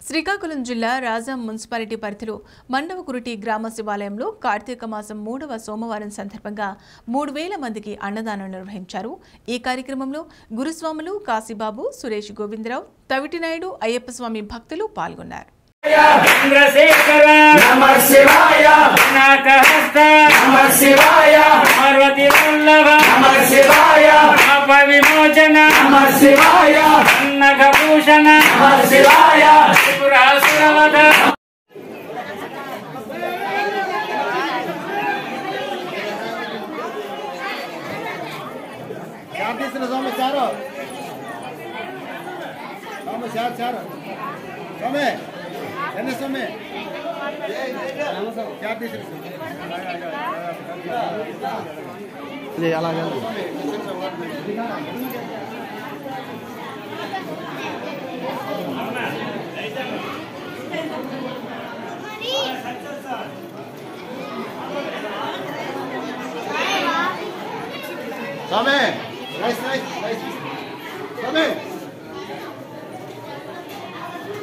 శ్రీకాకుళం జిల్లా రాజాం మున్సిపాలిటీ పరిధిలో మండవకురుటి గ్రామ శివాలయంలో కార్తీక మాసం మూడవ సోమవారం సందర్భంగా మూడు వేల మందికి అన్నదానం నిర్వహించారు ఈ కార్యక్రమంలో గురుస్వాములు కాశీబాబు సురేష్ గోవిందరావు తవిటినాయుడు అయ్యప్ప స్వామి భక్తులు పాల్గొన్నారు చంద్రశేఖర నమ శివాయ నాకహస్త నమ శివాయ పార్వతి వల్లభ నమ శివాయ పాప విమోచన నమ శివాయ అన్నఘభూషణ నమ శివాయ త్రిపురాసురవధ చార్ తీసిన స్వామి చారు స్వామి చారు చారు స్వామి ఎన్ని స్వామి చార్ తీసిన ఇది అలాగే స్వామి రైస్ రైస్ రైస్ స్వామి